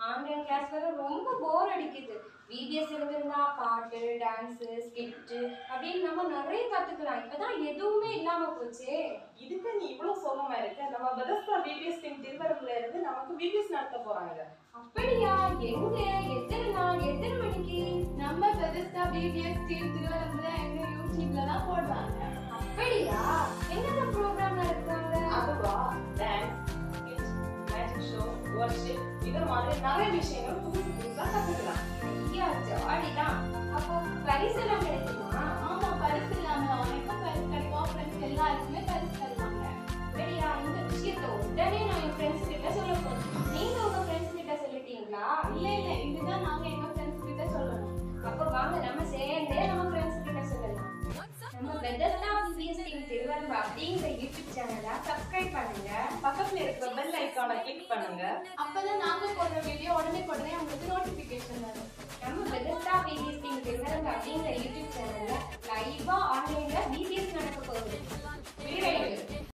online class வர ரொம்ப போர் அடிக்குது விபிஎஸ் இருந்திருந்தா பாட்டு டான்ஸு ஸ்கிட்டு அப்படின்னு நம்ம நிறைய கற்றுக்கலாம் இப்போதான் எதுவுமே இல்லாமல் போச்சே இதுக்கு நீ இவ்வளவு சோகமா இருக்க நம்ம பெதஸ்தா பிபிஎஸ் டீம் திருவரம்புல இருந்து நமக்கு பிபிஎஸ் நடத்த போறாங்க அப்படியா எங்க எத்தனை நாள் எத்தனை மணிக்கு நம்ம பெருசா பிபிஎஸ் டீம் திருவனந்தபுரம் எங்க யூடியூப்ல தான் போடுறாங்க அப்படியா என்னென்ன ப்ரோக்ராம் நடத்துறாங்க அதுவா டான்ஸ் மேஜிக் ஷோ ஒர்ஷிப் இது மாதிரி நிறைய விஷயங்கள் புதுசு புதுசா கத்துக்கலாம் ஐயா ஜாலிதான் அப்போ பரிசெல்லாம் கிடைக்குமா ஆமா பரிசு இல்லாம உனக்கும் பரிசு கிடைக்கும் ஃப்ரெண்ட்ஸ் எல்லாருக்குமே பரிசு தருவாங்க அப்படியா இந்த விஷயத்த உடனே நான் என் ஃப்ரெண்ட்ஸ் கிட்ட சொல்ல போறேன் நீங்க உங்க ஃப்ரெண்ட்ஸ் கிட்ட சொல்லிட்டீங்களா இல்ல இல்ல இதுதான் நாங்க எங்க ஃப்ரெண்ட்ஸ் கிட்ட சொல்லணும் அப்போ வாங்க நம்ம சேர்ந்தே நம்ம ஃப்ரெண்ட்ஸ் கிட்ட சொல்லலாம் நம்ம பெதஸ்தா விபிஎஸ் டீம் திருவரம்பு அப்படிங்கிற யூடியூப் சேனலை சப்ஸ்கிரைப் பண்ணுங்க பக்கத்துல இருக்கிற பெல் ஐக்கானை கிளிக் பண்ணுங்க அப்பதான் நாங்க போடுற வீடியோ உடனே உடனே உங்களுக்கு நோட்டிபிகேஷன் வரும் நம்ம பெதஸ்தா விபிஎஸ் டீம் திருவரம்பு அப்படிங்கிற யூடியூப் சேனல்ல லைவா ஆன்லைன்ல விபிஎஸ் நடக்க போகுது வீடியோ